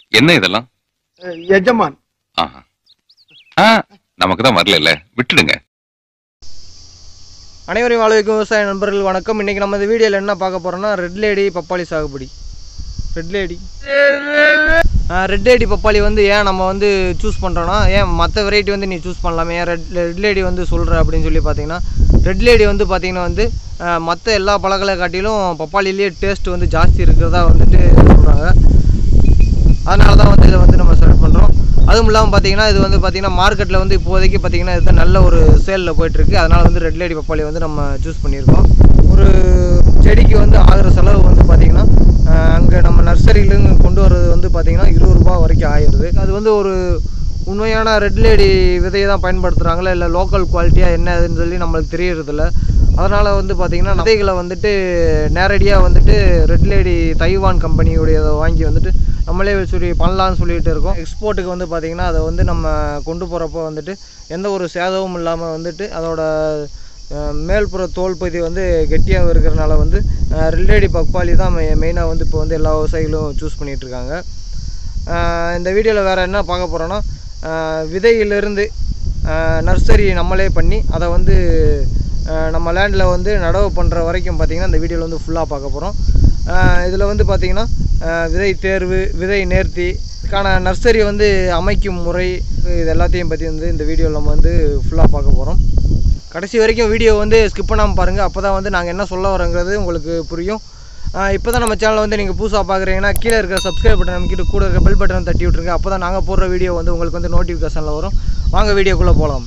என்ன இதெல்லாம் அஹ், எஜமான் ஆஹா. ஆ நமக்கு தான் வரல இல்ல விட்டுடுங்க அனைவரையும் வாழ்வைக்கும் விவசாய நண்பர்கள் வணக்கம் இன்றைக்கி நம்ம இந்த வீடியோவில் என்ன பார்க்க போகிறோம்னா ரெட் லேடி பப்பாளி சாகுபடி ரெட் லேடி ரெட் லேடி பப்பாளி வந்து ஏன் நம்ம வந்து சூஸ் பண்ணுறோன்னா ஏன் மற்ற வெரைட்டி வந்து நீ சூஸ் பண்ணலாமே ஏன் ரெட் ரெட் லேடி வந்து சொல்கிற அப்படின்னு சொல்லி பார்த்தீங்கன்னா ரெட் லேடி வந்து பார்த்தீங்கன்னா வந்து மற்ற எல்லா பழங்களை காட்டிலும் பப்பாளிலேயே டேஸ்ட் வந்து ஜாஸ்தி இருக்கிறதா வந்துட்டு சொல்கிறாங்க அதனால தான் வந்து இதை வந்து நம்ம செலக்ட் பண்ணுறோம் அதுவும் இல்லாமல் பார்த்தீங்கன்னா இது வந்து பார்த்தீங்கன்னா மார்க்கெட்டில் வந்து இப்போதைக்கு பார்த்தீங்கன்னா இது நல்ல ஒரு சேலில் போயிட்டுருக்கு அதனால் வந்து ரெட் லேடி பப்பாளி வந்து நம்ம சூஸ் பண்ணியிருக்கோம் ஒரு செடிக்கு வந்து ஆகிற செலவு வந்து பார்த்தீங்கன்னா அங்கே நம்ம நர்சரியிலேருந்து கொண்டு வர்றது வந்து பார்த்தீங்கன்னா இருபது ரூபா வரைக்கும் ஆயிடுது அது வந்து ஒரு உண்மையான ரெட் லேடி விதையை தான் பயன்படுத்துகிறாங்களா இல்லை லோக்கல் குவாலிட்டியாக என்ன அதுன்னு சொல்லி நம்மளுக்கு தெரியறதில்ல அதனால் வந்து பார்த்திங்கன்னா விதைகளை வந்துட்டு நேரடியாக வந்துட்டு ரெட் லேடி தைவான் கம்பெனியுடையதை வாங்கி வந்துட்டு நம்மளே சொல்லி பண்ணலான்னு சொல்லிட்டு இருக்கோம் எக்ஸ்போர்ட்டுக்கு வந்து பார்த்திங்கன்னா அதை வந்து நம்ம கொண்டு போகிறப்போ வந்துட்டு எந்த ஒரு சேதமும் இல்லாமல் வந்துட்டு அதோட அஹ், மேல்புற தோல் பகுதி வந்து கெட்டியாக இருக்கிறனால வந்து ரெட் லேடி பப்பாளி தான் மெயினாக வந்து இப்போ வந்து எல்லா விவசாயிகளும் சூஸ் பண்ணிகிட்ருக்காங்க இந்த வீடியோவில் வேறு என்ன பார்க்க போகிறோன்னா விதையிலிருந்து நர்சரி நம்மளே பண்ணி அதை வந்து அஹ், நம்ம லேண்டில் வந்து நடவு பண்ணுற வரைக்கும் பார்த்திங்கன்னா இந்த வீடியோவில் வந்து ஃபுல்லாக பார்க்க போகிறோம் இதில் வந்து பார்த்திங்கன்னா அஹ், விதை தேர்வு விதை நேர்த்தி இதுக்கான நர்சரி வந்து அமைக்கும் முறை இது எல்லாத்தையும் பற்றி வந்து இந்த வீடியோவில் நம்ம வந்து ஃபுல்லாக பார்க்க போகிறோம் கடைசி வரைக்கும் வீடியோ வந்து ஸ்கிப் பண்ணாமல் பாருங்கள் அப்போ தான் வந்து நாங்கள் என்ன சொல்ல வரோங்கிறது உங்களுக்கு புரியும் இப்போ தான் நம்ம சேனலை வந்து நீங்கள் புதுசாக பார்க்குறீங்கன்னா கீழே இருக்கிற சப்ஸ்கிரைப் பட்டன் அமைக்கிட்டு கூட இருக்க பெல் பட்டன் தட்டி விட்ருங்க அப்போ தான் நாங்கள் போடுற வீடியோ வந்து உங்களுக்கு வந்து நோட்டிஃபிகேஷனில் வரும் வாங்க வீடியோக்குள்ளே போகலாம்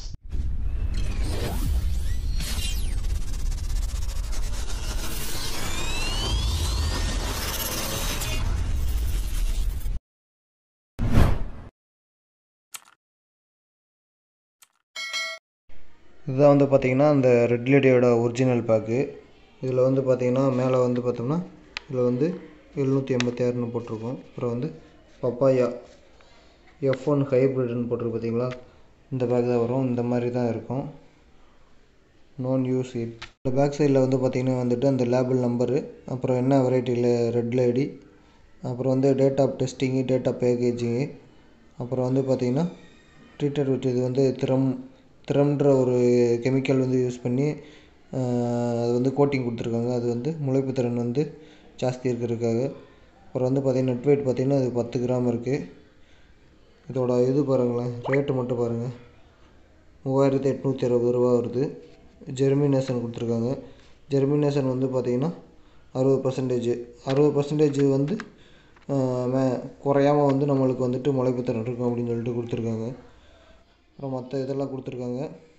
இதுதான் வந்து பார்த்திங்கன்னா அந்த ரெட் லேடியோட ஒரிஜினல் பேக்கு இதில் வந்து பார்த்திங்கன்னா மேலே வந்து பார்த்தோம்னா இதில் வந்து எழுநூற்றி எண்பத்தி ஆறுன்னு போட்டிருக்கோம் அப்புறம் வந்து பப்பாயா எஃப் ஒன் ஹைப்ரிட்னு போட்டிருக்கு பார்த்தீங்களா இந்த பேக் தான் வரும் இந்த மாதிரி தான் இருக்கும் நோன் யூஸ் இட் இந்த பேக் சைடில் வந்து பார்த்திங்கன்னா வந்துட்டு அந்த லேபிள் நம்பரு அப்புறம் என்ன வெரைட்டியில் ரெட் லேடி அப்புறம் வந்து date of testing date of packaging அப்புறம் வந்து பார்த்திங்கன்னா ட்ரீட்டட் வித் இது வந்து திறம் திறம்ன்ற ஒரு கெமிக்கல் வந்து யூஸ் பண்ணி ஆஹ், அது வந்து கோட்டிங் கொடுத்துருக்காங்க அது வந்து முளைப்பு திறன் வந்து ஜாஸ்தி இருக்கிறதுக்காக அப்புறம் வந்து பார்த்திங்கன்னா நெட் வெயிட் பார்த்திங்கன்னா இது பத்து கிராம் இருக்குது இதோட இது பாருங்களேன் ரேட்டு மட்டும் பாருங்கள் மூவாயிரத்தி எட்நூற்றி அறுபது ரூபா வருது ஜெர்மினேஷன் கொடுத்துருக்காங்க ஜெர்மினேஷன் வந்து பார்த்திங்கன்னா அறுபது பர்சன்டேஜ் அறுபது பர்சன்டேஜ் வந்து ஆஹ், மே குறையாமல் வந்து நம்மளுக்கு வந்துட்டு முளைப்பு திறன் இருக்கும் அப்படின்னு சொல்லிட்டு கொடுத்துருக்காங்க அப்புறம் மற்ற இதெல்லாம் கொடுத்துருக்காங்க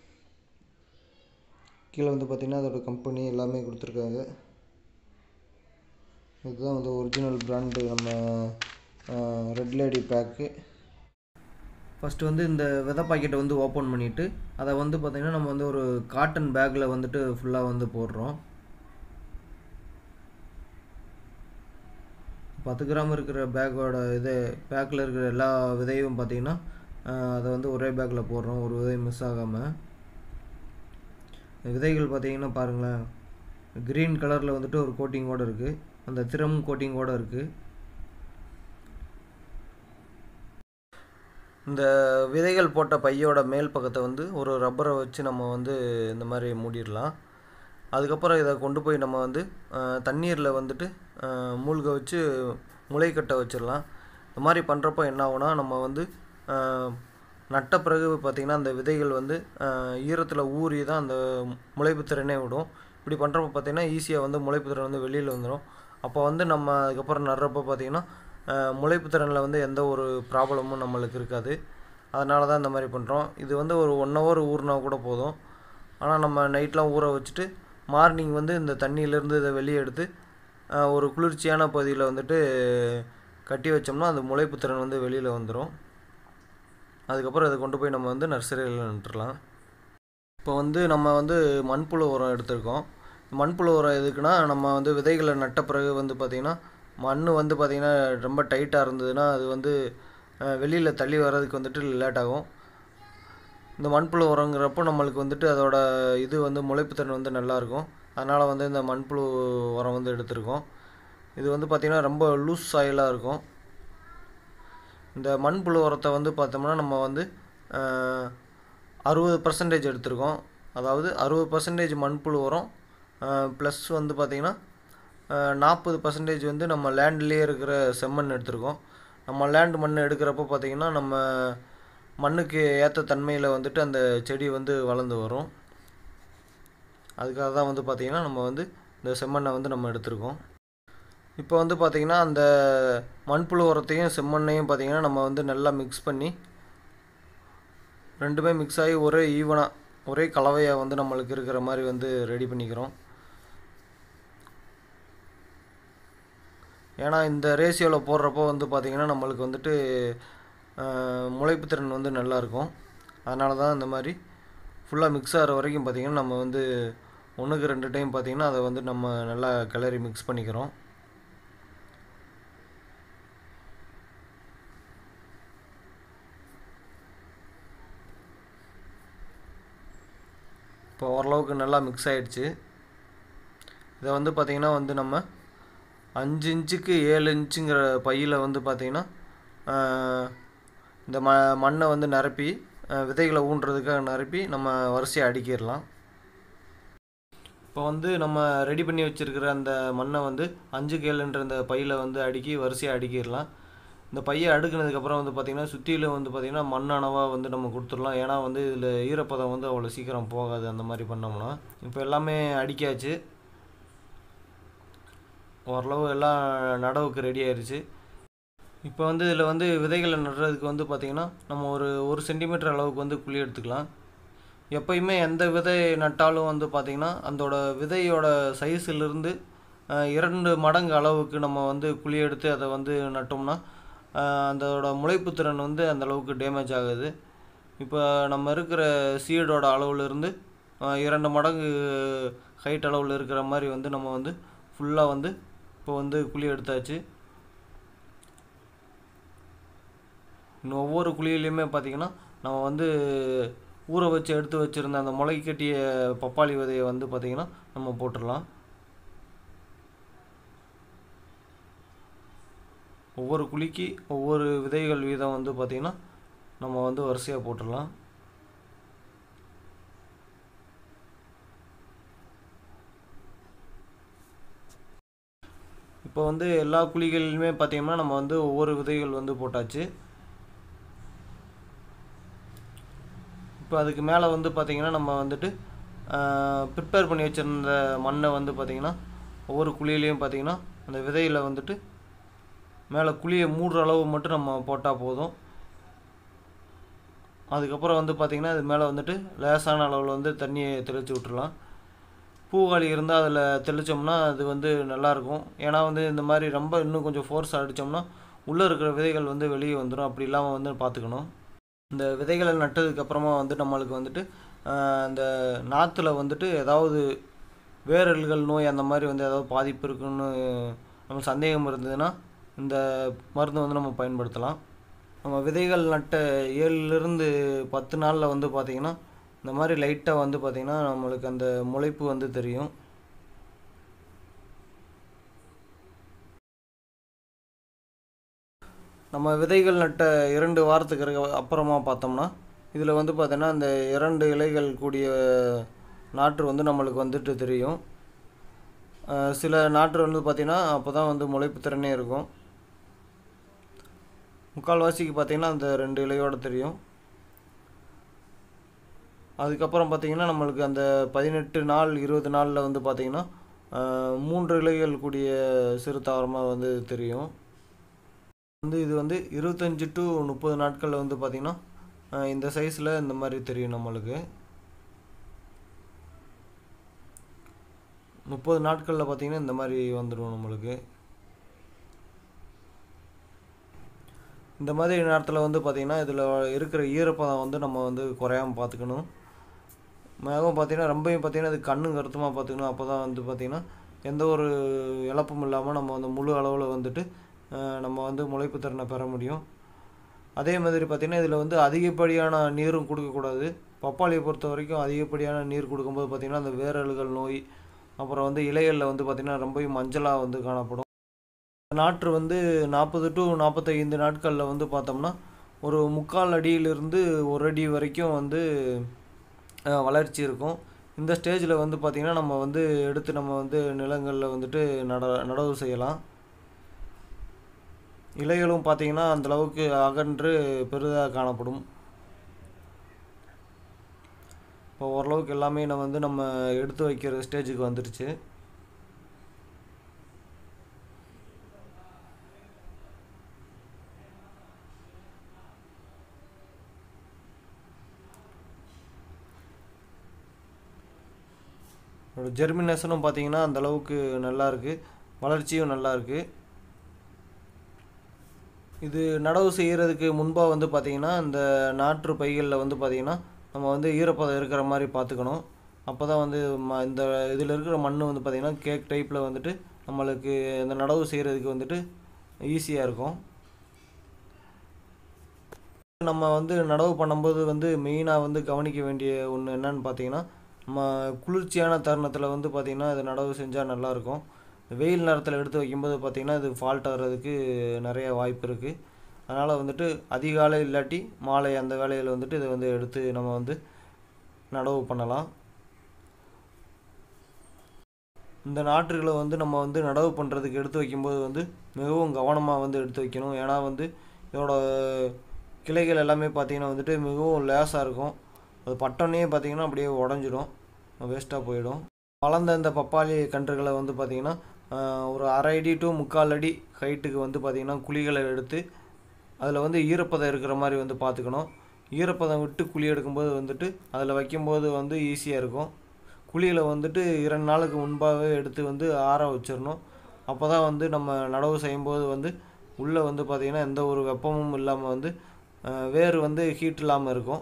கீழே வந்து பார்த்திங்கன்னா அதோட கம்பெனி எல்லாமே கொடுத்துருக்காங்க இதுதான் வந்து ஒரிஜினல் பிராண்டு நம்ம ரெட் லேடி பேக்கு ஃபஸ்ட்டு வந்து இந்த விதை பாக்கெட்டை வந்து ஓப்பன் பண்ணிவிட்டு அதை வந்து பார்த்திங்கன்னா நம்ம வந்து ஒரு காட்டன் பேக்கில் வந்துட்டு ஃபுல்லாக வந்து போடுறோம் பத்து கிராம் இருக்கிற பேக்கோட இது பேக்கில் இருக்கிற எல்லா விதையும் பார்த்திங்கன்னா அதை வந்து ஒரே பேக்கில் போடுறோம் ஒரு விதை மிஸ் ஆகாமல் விதைகள் பார்த்தீங்கன்னா பாருங்களேன் க்ரீன் கலரில் வந்துட்டு ஒரு கோட்டிங்கோடு இருக்குது அந்த திறம் கோட்டிங்கோடு இருக்குது இந்த விதைகள் போட்ட பையோட மேல் பக்கத்தை வந்து ஒரு ரப்பரை வச்சு நம்ம வந்து இந்த மாதிரி மூடிடலாம் அதுக்கப்புறம் இதை கொண்டு போய் நம்ம வந்து தண்ணீரில் வந்துட்டு அஹ், மூழ்க வச்சு முளை கட்ட வச்சிடலாம் இந்த மாதிரி பண்ணுறப்போ என்ன ஆகும்னா நம்ம வந்து அஹ், நட்ட பிறகு பார்த்திங்கன்னா அந்த விதைகள் வந்து ஈரத்தில் ஊறி தான் அந்த முளைப்பு திறனே விடும் இப்படி பண்ணுறப்ப பார்த்திங்கன்னா ஈஸியாக வந்து முளைப்பு திறன் வந்து வெளியில் வந்துடும் அப்போ வந்து நம்ம அதுக்கப்புறம் நடுறப்போ பார்த்திங்கன்னா அஹ், முளைப்பு திறனில் வந்து எந்த ஒரு ப்ராப்ளமும் நம்மளுக்கு இருக்காது அதனால தான் இந்த மாதிரி பண்ணுறோம் இது வந்து ஒரு ஒன் ஹவர் ஊறினா கூட போதும் ஆனால் நம்ம நைட்லாம் ஊற வச்சுட்டு மார்னிங் வந்து இந்த தண்ணியிலேருந்து இதை வெளியே எடுத்து அஹ், ஒரு குளிர்ச்சியான பகுதியில் வந்துட்டு கட்டி வச்சோம்னா அந்த முளைப்பு திறன் வந்து வெளியில் வந்துடும் அதுக்கப்புறம் அதை கொண்டு போய் நம்ம வந்து நர்சரியில் நட்டுறலாம் இப்போ வந்து நம்ம வந்து மண்புழு உரம் எடுத்திருக்கோம் மண்புழு உரம் எதுக்குன்னா நம்ம வந்து விதைகளை நட்ட பிறகு வந்து பார்த்திங்கன்னா மண் வந்து பார்த்திங்கன்னா ரொம்ப டைட்டாக இருந்ததுன்னா அது வந்து வெளியில் தள்ளி வர்றதுக்கு வந்துட்டு லேட் ஆகும் இந்த மண்புழு உரங்கிறப்போ நம்மளுக்கு வந்துட்டு அதோட இது வந்து முளைப்புத்திறன் வந்து நல்லாயிருக்கும் அதனால் வந்து இந்த மண்புழு உரம் வந்து எடுத்திருக்கோம் இது வந்து பார்த்திங்கன்னா ரொம்ப லூஸ் சாயிலாக இருக்கும் இந்த மண்புழு உரத்தை வந்து பார்த்தோம்னா நம்ம வந்து அறுபது பர்சன்டேஜ் எடுத்திருக்கோம் அதாவது அறுபது பர்சன்டேஜ் மண்புழு உரம் ப்ளஸ் வந்து பார்த்திங்கன்னா நாற்பது பர்சன்டேஜ் வந்து நம்ம லேண்ட்லேயே இருக்கிற செம்மண் எடுத்திருக்கோம் நம்ம லேண்ட் மண் எடுக்கிறப்போ பார்த்திங்கன்னா நம்ம மண்ணுக்கு ஏற்ற தன்மையில் வந்துட்டு அந்த செடி வந்து வளர்ந்து வரும் அதுக்காக தான் வந்து பார்த்திங்கன்னா நம்ம வந்து இந்த செம்மண்ணை வந்து நம்ம எடுத்திருக்கோம் இப்போ வந்து பார்த்திங்கன்னா அந்த மண்புழு உரத்தையும் செம்மண்ணையும் பார்த்திங்கன்னா நம்ம வந்து நல்லா மிக்ஸ் பண்ணி ரெண்டுமே மிக்ஸ் ஆகி ஒரே ஈவனாக ஒரே கலவையாக வந்து நம்மளுக்கு இருக்கிற மாதிரி வந்து ரெடி பண்ணிக்கிறோம் ஏன்னா இந்த ரேஷியோவில் போடுறப்போ வந்து பார்த்திங்கன்னா நம்மளுக்கு வந்துட்டு முளைப்பு திறன் வந்து நல்லாயிருக்கும் அதனால தான் இந்த மாதிரி ஃபுல்லாக மிக்ஸ் ஆகிற வரைக்கும் பார்த்திங்கன்னா நம்ம வந்து ஒன்றுக்கு ரெண்டு டைம் பார்த்திங்கன்னா அதை வந்து நம்ம நல்லா கிளறி மிக்ஸ் பண்ணிக்கிறோம் இப்போ ஓரளவுக்கு நல்லா மிக்ஸ் ஆகிடுச்சு இதை வந்து பார்த்திங்கன்னா வந்து நம்ம அஞ்சு இன்ச்சுக்கு ஏழு இன்ச்சுங்கிற பையில் வந்து பார்த்திங்கன்னா இந்த ம மண்ணை வந்து நிரப்பி விதைகளை ஊன்றதுக்காக நிரப்பி நம்ம வரிசையை அடுக்கிடலாம் இப்போ வந்து நம்ம ரெடி பண்ணி வச்சுருக்கிற அந்த மண்ணை வந்து அஞ்சு கேளுன்ற இந்த பையில் வந்து அடுக்கி வரிசையாக அடுக்கிடலாம் இந்த பையை அடுக்குனதுக்கப்புறம் வந்து பார்த்திங்கன்னா சுற்றிலும் வந்து பார்த்திங்கன்னா மண் அளவாக வந்து நம்ம கொடுத்துடலாம் ஏன்னா வந்து இதில் ஈரப்பதம் வந்து அவ்வளோ சீக்கிரம் போகாது அந்த மாதிரி பண்ணோம்னா இப்போ எல்லாமே அடிக்காச்சு ஓரளவு எல்லாம் நடவுக்கு ரெடி ஆயிடுச்சு இப்போ வந்து இதில் வந்து விதைகளை நடுறதுக்கு வந்து பார்த்திங்கன்னா நம்ம ஒரு ஒரு சென்டிமீட்டர் அளவுக்கு வந்து குழி எடுத்துக்கலாம் எப்பயுமே எந்த விதை நட்டாலும் வந்து பார்த்திங்கன்னா அதோட விதையோட சைஸிலிருந்து இரண்டு மடங்கு அளவுக்கு நம்ம வந்து குழி எடுத்து அதை வந்து நட்டோம்னா அதோட முளைப்பு திறன் வந்து அந்த அளவுக்கு டேமேஜ் ஆகுது இப்போ நம்ம இருக்கிற சீடோட அளவுலேருந்து இரண்டு மடங்கு ஹைட் அளவில் இருக்கிற மாதிரி வந்து நம்ம வந்து ஃபுல்லாக வந்து இப்போ வந்து குழி எடுத்தாச்சு இன்னும் ஒவ்வொரு குழியிலையுமே பார்த்திங்கன்னா நம்ம வந்து ஊற வச்சு எடுத்து வச்சுருந்த அந்த முளை கட்டிய பப்பாளி விதையை வந்து பார்த்திங்கன்னா நம்ம போட்டுடலாம் ஒவ்வொரு குழிக்கு ஒவ்வொரு விதைகள் வீதம் வந்து பார்த்திங்கன்னா நம்ம வந்து வரிசையாக போட்டுடலாம் இப்போ வந்து எல்லா குழிகளிலுமே பார்த்திங்கன்னா நம்ம வந்து ஒவ்வொரு விதைகள் வந்து போட்டாச்சு இப்போ அதுக்கு மேலே வந்து பார்த்திங்கன்னா நம்ம வந்துட்டு ப்ரிப்பேர் பண்ணி வச்சுருந்த மண்ணை வந்து பார்த்திங்கன்னா ஒவ்வொரு குழியிலையும் பார்த்திங்கன்னா அந்த விதையில் வந்துட்டு மேலே குழியை மூடுற அளவு மட்டும் நம்ம போட்டால் போதும் அதுக்கப்புறம் வந்து பார்த்திங்கன்னா அது மேலே வந்துட்டு லேசான அளவில் வந்து தண்ணியை தெளித்து விட்டுறலாம் பூவாளி இருந்தால் அதில் தெளித்தோம்னா அது வந்து நல்லாயிருக்கும் ஏன்னா வந்து இந்த மாதிரி ரொம்ப இன்னும் கொஞ்சம் ஃபோர்ஸ் அடித்தோம்னா உள்ளே இருக்கிற விதைகள் வந்து வெளியே வந்துடும் அப்படி இல்லாமல் வந்து பார்த்துக்கணும் இந்த விதைகளை நட்டதுக்கப்புறமா வந்து நம்மளுக்கு வந்துட்டு இந்த நாற்றுல வந்துட்டு ஏதாவது வேரல்கள் நோய் அந்த மாதிரி வந்து ஏதாவது பாதிப்பு இருக்குன்னு நம்ம சந்தேகம் இருந்ததுன்னா இந்த மருந்து வந்து நம்ம பயன்படுத்தலாம் நம்ம விதைகள் நட்ட ஏழுலேருந்து பத்து நாளில் வந்து பார்த்திங்கன்னா இந்த மாதிரி லைட்டாக வந்து பார்த்திங்கன்னா நம்மளுக்கு அந்த முளைப்பு வந்து தெரியும் நம்ம விதைகள் நட்ட இரண்டு வாரத்துக்கு அப்புறமா பார்த்தோம்னா இதில் வந்து பார்த்தோன்னா அந்த இரண்டு இலைகள் கூடிய நாற்று வந்து நம்மளுக்கு வந்துட்டு தெரியும் சில நாற்று வந்து பார்த்திங்கன்னா அப்போ தான் வந்து முளைப்பு திறனே இருக்கும் முக்கால்வாசிக்கு பார்த்திங்கன்னா அந்த ரெண்டு இலையோடு தெரியும் அதுக்கப்புறம் பார்த்திங்கன்னா நம்மளுக்கு அந்த பதினெட்டு நாள் இருபது நாளில் வந்து பார்த்திங்கன்னா மூன்று இலைகள் கூடிய சிறு தாவரமாக வந்து தெரியும் வந்து இது வந்து இருபத்தஞ்சி டு முப்பது நாட்களில் வந்து பார்த்திங்கன்னா இந்த சைஸில் இந்த மாதிரி தெரியும் நம்மளுக்கு முப்பது நாட்களில் பார்த்திங்கன்னா இந்த மாதிரி வந்துடும் நம்மளுக்கு இந்த மாதிரி நேரத்தில் வந்து பார்த்திங்கன்னா இதில் இருக்கிற ஈரப்பதம் வந்து நம்ம வந்து குறையாமல் பார்த்துக்கணும் மேகம் பார்த்திங்கன்னா ரொம்பவும் பார்த்திங்கன்னா அது கண்ணு கருத்துமாக பார்த்துக்கணும் அப்போ தான் வந்து பார்த்திங்கன்னா எந்த ஒரு இழப்பும் இல்லாமல் நம்ம வந்து முழு அளவில் வந்துட்டு நம்ம வந்து முளைப்பு திறனை பெற முடியும் அதே மாதிரி பார்த்திங்கன்னா இதில் வந்து அதிகப்படியான நீரும் கொடுக்கக்கூடாது பப்பாளியை பொறுத்த வரைக்கும் அதிகப்படியான நீர் கொடுக்கும்போது பார்த்திங்கன்னா அந்த வேரல்கள் நோய் அப்புறம் வந்து இலைகளில் வந்து பார்த்திங்கன்னா ரொம்பவும் மஞ்சளாக வந்து காணப்படும் நாற்று வந்து நாற்பது டு நாற்பத்தைந்து நாட்களில் வந்து பார்த்தோம்னா ஒரு முக்கால் அடியிலிருந்து ஒரு அடி வரைக்கும் வந்து அஹ், வளர்ச்சி இருக்கும் இந்த ஸ்டேஜில் வந்து பார்த்திங்கன்னா நம்ம வந்து எடுத்து நம்ம வந்து நிலங்களில் வந்துட்டு நட நடவு செய்யலாம் இலைகளும் பார்த்திங்கன்னா அந்தளவுக்கு அகன்று பெரிதாக காணப்படும் இப்போ ஓரளவுக்கு எல்லாமே நம்ம வந்து நம்ம எடுத்து வைக்கிற ஸ்டேஜுக்கு வந்துருச்சு இதோட ஜெர்மினேஷனும் பார்த்தீங்கன்னா அந்த அளவுக்கு நல்லா இருக்குது வளர்ச்சியும் நல்லா இருக்குது இது நடவு செய்கிறதுக்கு முன்பாக வந்து பார்த்திங்கன்னா இந்த நாற்று பைகளில் வந்து பார்த்திங்கன்னா நம்ம வந்து ஈரப்பதம் இருக்கிற மாதிரி பார்த்துக்கணும் அப்போ தான் வந்து ம இந்த இதில் இருக்கிற மண் வந்து பார்த்திங்கன்னா கேக் டைப்பில் வந்துட்டு நம்மளுக்கு இந்த நடவு செய்கிறதுக்கு வந்துட்டு ஈஸியாக இருக்கும் நம்ம வந்து நடவு பண்ணும்போது வந்து மெயினாக வந்து கவனிக்க வேண்டிய ஒன்று என்னன்னு பார்த்தீங்கன்னா நம்ம குளிர்ச்சியான தருணத்தில் வந்து பார்த்திங்கன்னா இது நடவு செஞ்சால் நல்லாயிருக்கும் வெயில் நேரத்தில் எடுத்து வைக்கும்போது பார்த்திங்கன்னா இது ஃபால்ட் ஆகிறதுக்கு நிறைய வாய்ப்பு இருக்குது அதனால் வந்துட்டு அதிகாலை இல்லாட்டி மாலை அந்த வேலையில் வந்துட்டு இதை வந்து எடுத்து நம்ம வந்து நடவு பண்ணலாம் இந்த நாற்றுகளை வந்து நம்ம வந்து நடவு பண்ணுறதுக்கு எடுத்து வைக்கும்போது வந்து மிகவும் கவனமாக வந்து எடுத்து வைக்கணும் ஏன்னா வந்து இதோட கிளைகள் எல்லாமே பார்த்திங்கன்னா வந்துட்டு மிகவும் லேசாக இருக்கும் அது பட்டோன்னே பார்த்திங்கன்னா அப்படியே உடஞ்சிடும் வேஸ்ட்டாக போயிடும் வளர்ந்த இந்த பப்பாளி கன்றுகளை வந்து பார்த்திங்கன்னா ஆஹ், ஒரு அரை அடி டு முக்கால் அடி ஹைட்டுக்கு வந்து பார்த்திங்கன்னா குழிகளை எடுத்து அதில் வந்து ஈரப்பதம் இருக்கிற மாதிரி வந்து பார்த்துக்கணும் ஈரப்பதம் விட்டு குழி எடுக்கும்போது வந்துட்டு அதில் வைக்கும்போது வந்து ஈஸியாக இருக்கும் குழியில் வந்துட்டு இரண்டு நாளுக்கு முன்பாகவே எடுத்து வந்து ஆற வச்சிடணும் அப்போ தான் வந்து நம்ம நடவு செய்யும்போது வந்து உள்ளே வந்து பார்த்திங்கன்னா எந்த ஒரு வெப்பமும் இல்லாமல் வந்து ஆஹ், வேர் வந்து ஹீட் இல்லாமல் இருக்கும்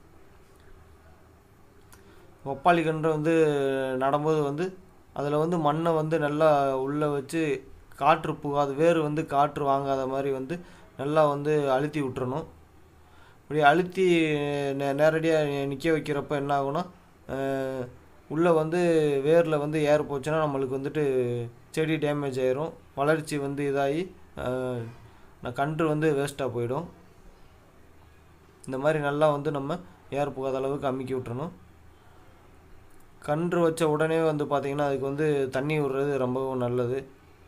பப்பாளி கன்று வந்து நடும்போது வந்து அதில் வந்து மண்ணை வந்து நல்லா உள்ளே வச்சு காற்று புகாது வேர் வந்து காற்று வாங்காத மாதிரி வந்து நல்லா வந்து அழுத்தி விட்டுறணும் இப்படி அழுத்தி நே நேரடியாக நிற்க வைக்கிறப்ப என்ன ஆகும்னா அஹ், உள்ளே வந்து வேரில் வந்து ஏர் போச்சுன்னா நம்மளுக்கு வந்துட்டு செடி டேமேஜ் ஆயிரும் வளர்ச்சி வந்து இதாகி அஹ், நான் கன்று வந்து வேஸ்ட்டாக போயிடும் இந்த மாதிரி நல்லா வந்து நம்ம ஏர் போகாத அளவுக்கு அமுக்கி விட்டுறணும் கன்று வச்ச உடனே வந்து பார்த்திங்கன்னா அதுக்கு வந்து தண்ணி விடுறது ரொம்பவும் நல்லது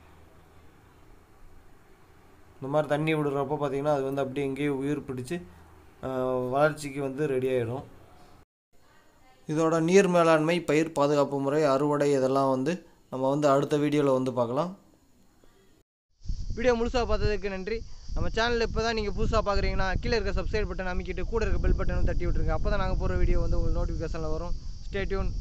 இந்த மாதிரி தண்ணி விடுறப்போ பார்த்திங்கன்னா அது வந்து அப்படியே எங்கேயே உயிர் பிடிச்சி ஆஹ், வளர்ச்சிக்கு வந்து ரெடி ஆகிடும் இதோட நீர் மேலாண்மை பயிர் பாதுகாப்பு முறை அறுவடை இதெல்லாம் வந்து நம்ம வந்து அடுத்த வீடியோவில் வந்து பார்க்கலாம் வீடியோ முழுசாக பார்த்ததுக்கு நன்றி நம்ம சேனலில் இப்போ தான் நீங்கள் புதுசாக பார்க்குறீங்கன்னா கீழே இருக்க சப்ஸ்கிரைப் பட்டன் அமைக்கிட்டு கூட இருக்க பெல் பட்டனும் தட்டி விட்ருங்க அப்போ தான் நாங்கள் போகிற வீடியோ வந்து உங்களுக்கு நோட்டிஃபிகேஷனில் வரும் ஸ்டே டியூன்